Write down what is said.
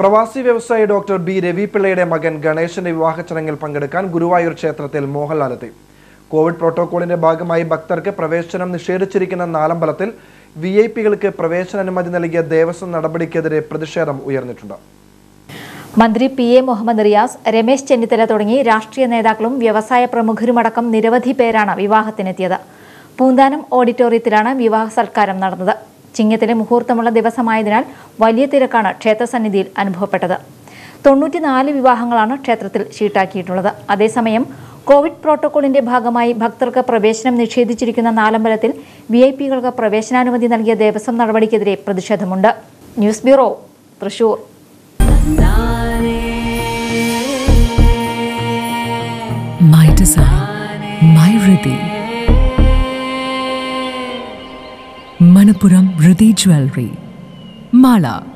പ്രവാസി വ്യവസായി doctor B രവിപിള്ളയുടെ മകൻ ഗണേശന്റെ വിവാഹ ചടങ്ങിൽ പങ്കെടുക്കാൻ ഗുരുവായൂർ ക്ഷേത്രത്തിൽ മോഹൻലാൽ എത്തി കോവിഡ് പ്രോട്ടോകോളിന്റെ ഭാഗമായി ഭക്തർക്ക് പ്രവേശനം നിഷേധിച്ചിരിക്കുന്ന നാലമ്പലത്തിൽ വി ഐ പികൾക്ക് പ്രവേശനാനുമതി നൽകിയ ദേവസ്വം നടപടിക്കെതിരെ പ്രതിഷേധം ഉയർന്നിട്ടുണ്ട് മന്ത്രി പി എ മുഹമ്മദ് റിയാസ് രമേശ് ചെന്നിത്തല തുടങ്ങി രാഷ്ട്രീയ നേതാക്കളും വ്യവസായ പ്രമുഖരുമടക്കം നിരവധി പേരാണ് വിവാഹത്തിനെത്തിയത് പൂന്താനം ഓഡിറ്റോറിയത്തിലാണ് വിവാഹ സൽക്കാരം നടന്നത് ചിങ്ങത്തിലെ മുഹൂർത്തമുള്ള ദിവസമായതിനാൽ വലിയ തിരക്കാണ് ക്ഷേത്രസന്നിധിയിൽ അനുഭവപ്പെട്ടത് തൊണ്ണൂറ്റിനാല് വിവാഹങ്ങളാണ് ക്ഷേത്രത്തിൽ ഷീട്ടാക്കിയിട്ടുള്ളത് അതേസമയം കോവിഡ് പ്രോട്ടോകോളിന്റെ ഭാഗമായി ഭക്തർക്ക് പ്രവേശനം നിഷേധിച്ചിരിക്കുന്ന നാലമ്പലത്തിൽ വി ഐ പികൾക്ക് പ്രവേശനാനുമതി നൽകിയ ദേവസ്വം നടപടിക്കെതിരെ പ്രതിഷേധമുണ്ട് news bureau Thrissur My design, my Riddhi. Manapuram Riddhi Jewelry. Mala.